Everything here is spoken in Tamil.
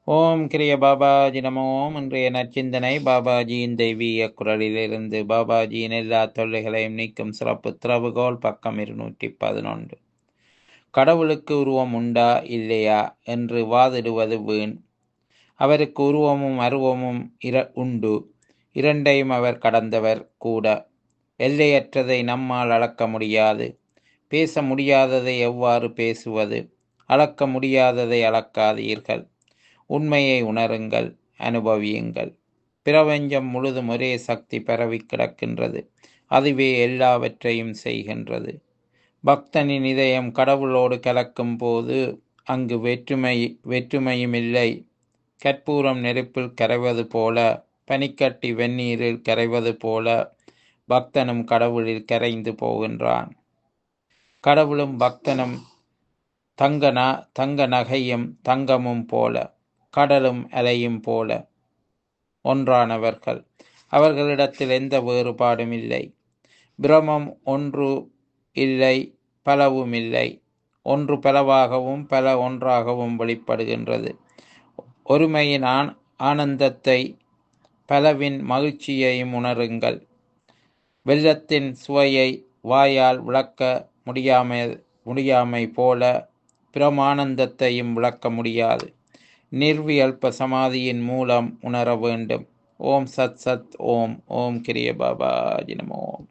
ஓம் கிரிய பாபாஜி நமோ இன்றைய நற்சிந்தனை பாபாஜியின் தெய்வீக குரலிலிருந்து பாபாஜியின் எல்லா தொல்லைகளையும் நீக்கும் சிறப்பு திறவுகோல் பக்கம் இருநூற்றி பதினொன்று கடவுளுக்கு உருவம் உண்டா இல்லையா என்று வாதிடுவது வீண் அவருக்கு உருவமும் அருவமும் இர உண்டு இரண்டையும் அவர் கடந்தவர் கூட எல்லையற்றதை நம்மால் அளக்க முடியாது பேச முடியாததை எவ்வாறு பேசுவது அளக்க முடியாததை அளக்காதீர்கள் உண்மையை உணருங்கள் அனுபவியுங்கள் பிரபஞ்சம் முழுதும் ஒரே சக்தி பரவி கிடக்கின்றது அதுவே எல்லாவற்றையும் செய்கின்றது பக்தனின் இதயம் கடவுளோடு கலக்கும் போது அங்கு வெற்றுமை வெற்றுமையும் இல்லை கற்பூரம் நெருப்பில் கரைவது போல பனிக்கட்டி வெந்நீரில் கரைவது போல பக்தனும் கடவுளில் கரைந்து போகின்றான் கடவுளும் பக்தனும் தங்க ந தங்க நகையும் தங்கமும் போல கடலும் அலையும் போல ஒன்றானவர்கள் அவர்களிடத்தில் எந்த வேறுபாடும் இல்லை பிரமம் ஒன்று இல்லை பலவும் இல்லை ஒன்று பலவாகவும் பல ஒன்றாகவும் வெளிப்படுகின்றது ஒருமையின் ஆன் ஆனந்தத்தை பலவின் மகிழ்ச்சியையும் உணருங்கள் வெள்ளத்தின் சுவையை வாயால் விளக்க முடியாமை முடியாமை போல பிரமானந்தத்தையும் விளக்க முடியாது நிர்வியல்ப சமாதியின் மூலம் உணர வேண்டும் ஓம் சத் சத் ஓம் ஓம் கிரிய பாபாஜி நம ஓம்